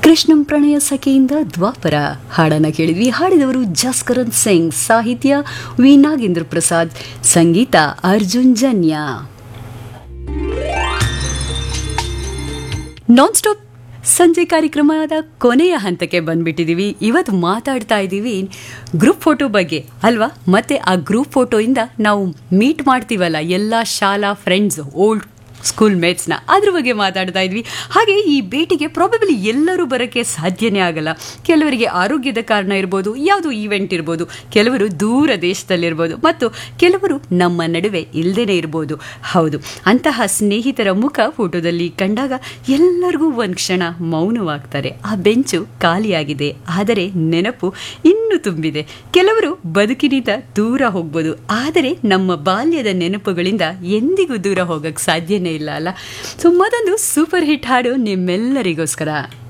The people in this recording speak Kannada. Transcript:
ಕೃಷ್ಣಂ ಪ್ರಣಯ ಸಖಿಯಿಂದ ದ್ವಾಪರ ಹಾಡನ್ನ ಕೇಳಿದ್ವಿ ಹಾಡಿದವರು ಜಸ್ಕರನ್ ಸಿಂಗ್ ಸಾಹಿತ್ಯ ವಿ ನಾಗೇಂದ್ರ ಪ್ರಸಾದ್ ಸಂಗೀತ ಅರ್ಜುನ್ ಜನ್ಯ ನಾನ್ ಸ್ಟಾಪ್ ಸಂಜೆ ಕಾರ್ಯಕ್ರಮದ ಕೊನೆಯ ಹಂತಕ್ಕೆ ಬಂದ್ಬಿಟ್ಟಿದ್ದೀವಿ ಇವತ್ತು ಮಾತಾಡ್ತಾ ಇದ್ದೀವಿ ಗ್ರೂಪ್ ಫೋಟೋ ಬಗ್ಗೆ ಅಲ್ವಾ ಮತ್ತೆ ಆ ಗ್ರೂಪ್ ಫೋಟೋಯಿಂದ ನಾವು ಮೀಟ್ ಮಾಡ್ತೀವಲ್ಲ ಎಲ್ಲ ಶಾಲಾ ಫ್ರೆಂಡ್ಸ್ ಓಲ್ಡ್ ಸ್ಕೂಲ್ ಮೇಟ್ಸ್ನ ಅದ್ರ ಬಗ್ಗೆ ಮಾತಾಡ್ತಾ ಇದ್ವಿ ಹಾಗೆ ಈ ಭೇಟಿಗೆ ಪ್ರಾಬಬಲಿ ಎಲ್ಲರೂ ಬರೋಕ್ಕೆ ಸಾಧ್ಯನೇ ಆಗಲ್ಲ ಕೆಲವರಿಗೆ ಆರೋಗ್ಯದ ಕಾರಣ ಇರ್ಬೋದು ಯಾವುದೋ ಈವೆಂಟ್ ಇರ್ಬೋದು ಕೆಲವರು ದೂರ ದೇಶದಲ್ಲಿರ್ಬೋದು ಮತ್ತು ಕೆಲವರು ನಮ್ಮ ನಡುವೆ ಇಲ್ಲದೇ ಇರ್ಬೋದು ಹೌದು ಅಂತಹ ಸ್ನೇಹಿತರ ಮುಖ ಫೋಟೋದಲ್ಲಿ ಕಂಡಾಗ ಎಲ್ಲರಿಗೂ ಒಂದು ಕ್ಷಣ ಮೌನವಾಗ್ತಾರೆ ಆ ಬೆಂಚು ಖಾಲಿಯಾಗಿದೆ ಆದರೆ ನೆನಪು ಇನ್ನೂ ತುಂಬಿದೆ ಕೆಲವರು ಬದುಕಿನಿಂದ ದೂರ ಹೋಗ್ಬೋದು ಆದರೆ ನಮ್ಮ ಬಾಲ್ಯದ ನೆನಪುಗಳಿಂದ ಎಂದಿಗೂ ದೂರ ಹೋಗಕ್ಕೆ ಸಾಧ್ಯನೇ ಇಲ್ಲ ಅಲ್ಲ ಸೊ ಮತ್ತೊಂದು ಸೂಪರ್ ಹಿಟ್ ಹಾಡು ನಿಮ್ಮೆಲ್ಲರಿಗೋಸ್ಕರ